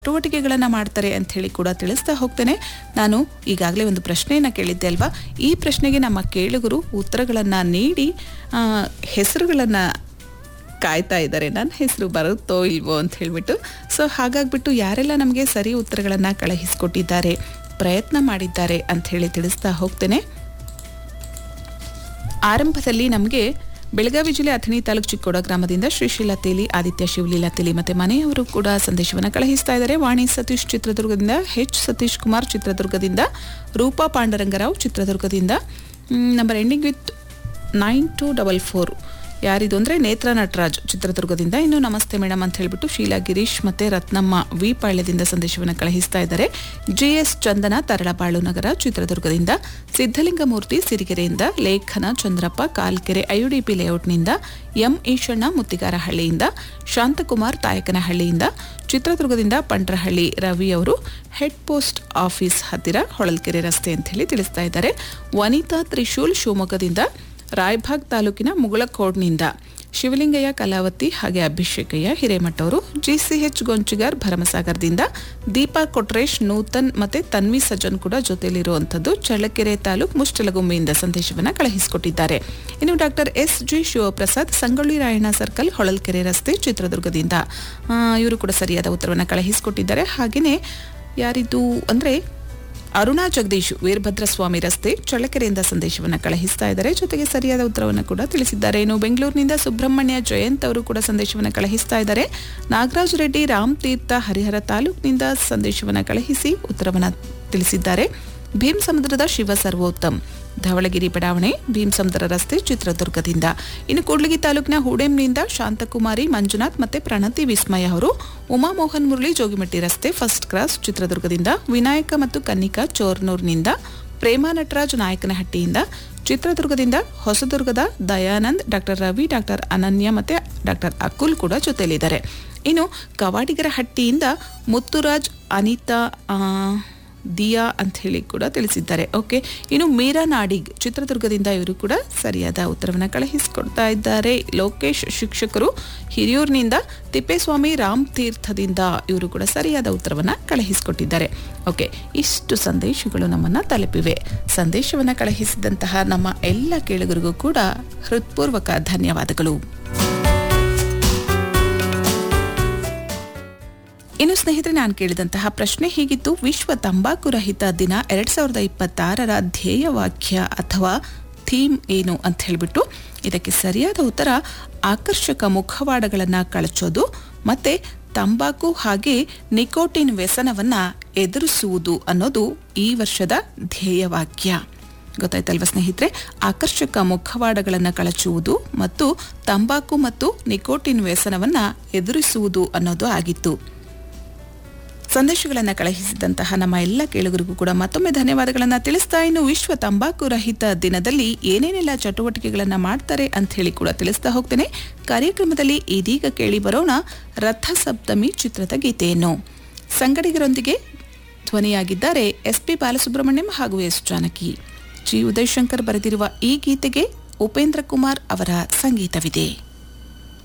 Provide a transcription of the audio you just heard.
ಚಟುವಟಿಕೆಗಳನ್ನು ಮಾಡ್ತಾರೆ ಅಂತ ಹೇಳಿ ಕೂಡ ತಿಳಿಸ್ತಾ ಹೋಗ್ತೇನೆ ನಾನು ಈಗಾಗಲೇ ಒಂದು ಪ್ರಶ್ನೆಯನ್ನು ಕೇಳಿದ್ದೆ ಅಲ್ವಾ ಈ ಪ್ರಶ್ನೆಗೆ ನಮ್ಮ ಕೇಳುಗರು ಉತ್ತರಗಳನ್ನು ನೀಡಿ ಆ, ಹೆಸರುಗಳನ್ನು ಕಾಯ್ತಾ ಇದ್ದಾರೆ ನನ್ನ ಹೆಸರು ಬರುತ್ತೋ ಇಲ್ವೋ ಅಂತ ಹೇಳ್ಬಿಟ್ಟು ಸೊ ಹಾಗಾಗ್ಬಿಟ್ಟು ಯಾರೆಲ್ಲ ನಮಗೆ ಸರಿ ಉತ್ತರಗಳನ್ನು ಕಳುಹಿಸಿಕೊಟ್ಟಿದ್ದಾರೆ ಪ್ರಯತ್ನ ಮಾಡಿದ್ದಾರೆ ಅಂತ ಹೇಳಿ ತಿಳಿಸ್ತಾ ಹೋಗ್ತೇನೆ ಆರಂಭದಲ್ಲಿ ನಮಗೆ ಬೆಳಗಾವಿ ಜಿಲ್ಲೆ ಅಥಣಿ ತಾಲೂಕು ಚಿಕ್ಕೋಡ ಗ್ರಾಮದಿಂದ ಶ್ರೀಶೀಲಾ ತೇಲಿ ಆದಿತ್ಯ ಶಿವಲೀಲಾ ತೇಲಿ ಮತ್ತೆ ಮನೆಯವರು ಕೂಡ ಸಂದೇಶವನ್ನು ಕಳುಹಿಸ್ತಾ ಇದ್ದಾರೆ ವಾಣಿ ಸತೀಶ್ ಚಿತ್ರದುರ್ಗದಿಂದ ಎಚ್ ಸತೀಶ್ ಕುಮಾರ್ ಚಿತ್ರದುರ್ಗದಿಂದ ರೂಪಾ ಪಾಂಡರಂಗರಾವ್ ಚಿತ್ರದುರ್ಗದಿಂದ ನಂಬರ್ ಎಂಡಿಂಗ್ with nine two double four ಯಾರಿದು ಅಂದರೆ ನೇತ್ರ ನಟರಾಜ್ ಚಿತ್ರದುರ್ಗದಿಂದ ಇನ್ನು ನಮಸ್ತೆ ಮೇಡಮ್ ಅಂತ ಹೇಳ್ಬಿಟ್ಟು ಶೀಲಾ ಗಿರೀಶ್ ಮತ್ತೆ ರತ್ನಮ್ಮ ವಿ ಪಾಳ್ಯದಿಂದ ಸಂದೇಶವನ್ನು ಕಳುಹಿಸ್ತಾ ಇದ್ದಾರೆ ಜಿ ಎಸ್ ಚಂದನ ತರಳಬಾಳು ನಗರ ಚಿತ್ರದುರ್ಗದಿಂದ ಸಿದ್ದಲಿಂಗಮೂರ್ತಿ ಸಿರಿಗೆರೆಯಿಂದ ಲೇಖನ ಚಂದ್ರಪ್ಪ ಕಾಲ್ಕೆರೆ ಐಯುಡಿಪಿ ಲೇಔಟ್ನಿಂದ ಎಂ ಈಶಣ್ಣ ಮುತ್ತಿಗಾರಹಳ್ಳಿಯಿಂದ ಶಾಂತಕುಮಾರ್ ತಾಯಕನಹಳ್ಳಿಯಿಂದ ಚಿತ್ರದುರ್ಗದಿಂದ ಪಂಟ್ರಹಳ್ಳಿ ರವಿ ಅವರು ಹೆಡ್ ಪೋಸ್ಟ್ ಆಫೀಸ್ ಹತ್ತಿರ ಹೊಳಲ್ಕೆರೆ ರಸ್ತೆ ಅಂತ ಹೇಳಿ ತಿಳಿಸ್ತಾ ಇದ್ದಾರೆ ವನಿತಾ ತ್ರಿಶೂಲ್ ಶಿವಮೊಗ್ಗದಿಂದ ರಾಯಭಾಗ್ ತಾಲೂಕಿನ ಮುಗಳಕೋಡ್ನಿಂದ ಶಿವಲಿಂಗಯ್ಯ ಕಲಾವತಿ ಹಾಗೆ ಅಭಿಷೇಕಯ್ಯ ಹಿರೇಮಠ ಅವರು ಜಿಸಿಎಚ್ ಗೊಂಚಿಗಾರ್ ಭರಮಸಾಗರದಿಂದ ದೀಪಾ ಕೊಟ್ರೇಶ್ ನೂತನ್ ಮತ್ತೆ ತನ್ವಿ ಸಜ್ಜನ್ ಕೂಡ ಜೊತೆಯಲ್ಲಿರುವಂಥದ್ದು ಚಳ್ಳಕೆರೆ ತಾಲೂಕ್ ಮುಷ್ಟಲಗುಂಬೆಯಿಂದ ಸಂದೇಶವನ್ನು ಕಳುಹಿಸಿಕೊಟ್ಟಿದ್ದಾರೆ ಇನ್ನು doctor S G Shivaprasad Sangolli Rayanna circle Holalkere ರಸ್ತೆ ಚಿತ್ರದುರ್ಗದಿಂದ ಇವರು ಕೂಡ ಸರಿಯಾದ ಉತ್ತರವನ್ನು ಕಳುಹಿಸಿಕೊಟ್ಟಿದ್ದಾರೆ ಹಾಗೆಯೇ ಯಾರಿದು ಅಂದರೆ ಅರುಣಾ ಜಗದೀಶ್ ವೀರಭದ್ರ ಸ್ವಾಮಿ ರಸ್ತೆ ಚಳ್ಳಕೆರೆಯಿಂದ ಸಂದೇಶವನ್ನು ಕಳುಹಿಸ್ತಾ ಇದ್ದಾರೆ ಜೊತೆಗೆ ಸರಿಯಾದ ಉತ್ತರವನ್ನು ಕೂಡ ತಿಳಿಸಿದ್ದಾರೆ ಇನ್ನು ಬೆಂಗಳೂರಿನಿಂದ ಸುಬ್ರಹ್ಮಣ್ಯ ಜಯಂತ್ ಅವರು ಕೂಡ ಸಂದೇಶವನ್ನು ಕಳುಹಿಸ್ತಾ ಇದ್ದಾರೆ ನಾಗರಾಜ್ ರೆಡ್ಡಿ ರಾಮ್ ತೀರ್ಥ ಹರಿಹರ ತಾಲೂಕಿನಿಂದ ಸಂದೇಶವನ್ನು ಕಳುಹಿಸಿ ಉತ್ತರವನ್ನು ತಿಳಿಸಿದ್ದಾರೆ ಭೀಮ್ ಸಮುದ್ರದ ಶಿವ ಸರ್ವೋತ್ತಮ್ ಧವಳಗಿರಿ ಬಡಾವಣೆ ಭೀಮ್ ಸಮುದ್ರ ರಸ್ತೆ ಚಿತ್ರದುರ್ಗದಿಂದ ಇನ್ನು ಕೂಡ್ಲಿಗಿ ತಾಲೂಕಿನ ಹೂಡೆಂನಿಂದ ಶಾಂತಕುಮಾರಿ ಮಂಜುನಾಥ್ ಮತ್ತೆ ಪ್ರಣತಿ ವಿಸ್ಮಯ ಅವರು ಉಮಾಮೋಹನ್ ಮುರಳಿ ಜೋಗಿಮಟ್ಟಿ ರಸ್ತೆ ಫಸ್ಟ್ ಕ್ರಾಸ್ ಚಿತ್ರದುರ್ಗದಿಂದ ವಿನಾಯಕ ಮತ್ತು ಕನ್ನಿಕಾ ಚೋರ್ನೂರ್ನಿಂದ ಪ್ರೇಮಾ ನಟರಾಜ್ ನಾಯಕನಹಟ್ಟಿಯಿಂದ ಚಿತ್ರದುರ್ಗದಿಂದ ಹೊಸದುರ್ಗದ ದಯಾನಂದ್ ಡಾಕ್ಟರ್ ರವಿ ಡಾಕ್ಟರ್ ಅನನ್ಯ ಮತ್ತೆ ಡಾಕ್ಟರ್ ಅಕುಲ್ ಕೂಡ ಜೊತೆಯಲ್ಲಿದ್ದಾರೆ ಇನ್ನು ಕವಾಡಿಗರ ಹಟ್ಟಿಯಿಂದ ಮುತ್ತುರಾಜ್ ಅನಿತಾ ಆ, ದಿಯಾ ಅಂತ ಹೇಳಿ ಕೂಡ ತಿಳಿಸಿದ್ದಾರೆ ಓಕೆ ಇನ್ನು ಮೀರಾ ನಾಡಿಗ್ ಚಿತ್ರದುರ್ಗದಿಂದ ಇವರು ಕೂಡ ಸರಿಯಾದ ಉತ್ತರವನ್ನು ಕಳುಹಿಸಿಕೊಡ್ತಾ ಇದ್ದಾರೆ ಲೋಕೇಶ್ ಶಿಕ್ಷಕರು ಹಿರಿಯೂರಿನಿಂದ ತಿಪ್ಪೇಸ್ವಾಮಿ ರಾಮ್ ತೀರ್ಥದಿಂದ ಇವರು ಕೂಡ ಸರಿಯಾದ ಉತ್ತರವನ್ನು ಕಳುಹಿಸಿಕೊಟ್ಟಿದ್ದಾರೆ ಓಕೆ ಇಷ್ಟು ಸಂದೇಶಗಳು ನಮ್ಮನ್ನು ತಲುಪಿವೆ ಸಂದೇಶವನ್ನು ಕಳುಹಿಸಿದಂತಹ ನಮ್ಮ ಎಲ್ಲ ಕೇಳುಗರಿಗೂ ಕೂಡ ಹೃತ್ಪೂರ್ವಕ ಧನ್ಯವಾದಗಳು ಇನ್ನು ಸ್ನೇಹಿತರೆ ನಾನು ಕೇಳಿದಂತಹ ಪ್ರಶ್ನೆ ಹೀಗಿತ್ತು ವಿಶ್ವ ತಂಬಾಕು ರಹಿತ ದಿನ ಎರಡ್ ಸಾವಿರದ ಇಪ್ಪತ್ತಾರರ ಧ್ಯೇಯವಾಕ್ಯ ಅಥವಾ ಥೀಮ್ ಏನು ಅಂತ ಹೇಳಿಬಿಟ್ಟು ಇದಕ್ಕೆ ಸರಿಯಾದ ಉತ್ತರ ಆಕರ್ಷಕ ಮುಖವಾಡಗಳನ್ನು ಕಳಚೋದು ಮತ್ತೆ ತಂಬಾಕು ಹಾಗೆ ನಿಕೋಟಿನ್ ವ್ಯಸನವನ್ನ ಎದುರಿಸುವುದು ಅನ್ನೋದು ಈ ವರ್ಷದ ಧ್ಯೇಯವಾಕ್ಯ ಗೊತ್ತಾಯ್ತಲ್ವ ಸ್ನೇಹಿತರೆ ಆಕರ್ಷಕ ಮುಖವಾಡಗಳನ್ನು ಕಳಚುವುದು ಮತ್ತು ತಂಬಾಕು ಮತ್ತು ನಿಕೋಟಿನ್ ವ್ಯಸನವನ್ನ ಎದುರಿಸುವುದು ಅನ್ನೋದು ಆಗಿತ್ತು ಸಂದೇಶಗಳನ್ನು ಕಳುಹಿಸಿದಂತಹ ನಮ್ಮ ಎಲ್ಲ ಕೇಳುಗರಿಗೂ ಕೂಡ ಮತ್ತೊಮ್ಮೆ ಧನ್ಯವಾದಗಳನ್ನು ತಿಳಿಸ್ತಾ ಇನ್ನು ವಿಶ್ವ ತಂಬಾಕು ರಹಿತ ದಿನದಲ್ಲಿ ಏನೇನೆಲ್ಲ ಚಟುವಟಿಕೆಗಳನ್ನು ಮಾಡ್ತಾರೆ ಅಂತ ಹೇಳಿ ಕೂಡ ತಿಳಿಸ್ತಾ ಹೋಗ್ತೇನೆ ಕಾರ್ಯಕ್ರಮದಲ್ಲಿ ಇದೀಗ ಕೇಳಿ ಬರೋಣ ರಥ ಸಪ್ತಮಿ ಚಿತ್ರದ ಗೀತೆಯನ್ನು ಸಂಗಡಿಗರೊಂದಿಗೆ ಧ್ವನಿಯಾಗಿದ್ದಾರೆ ಎಸ್ ಪಿ ಬಾಲಸುಬ್ರಹ್ಮಣ್ಯಂ ಹಾಗೂ ಎಸ್ ಜಾನಕಿ ಜಿ ಉದಯಶಂಕರ್ ಬರೆದಿರುವ ಈ ಗೀತೆಗೆ ಉಪೇಂದ್ರ ಕುಮಾರ್ ಅವರ ಸಂಗೀತವಿದೆ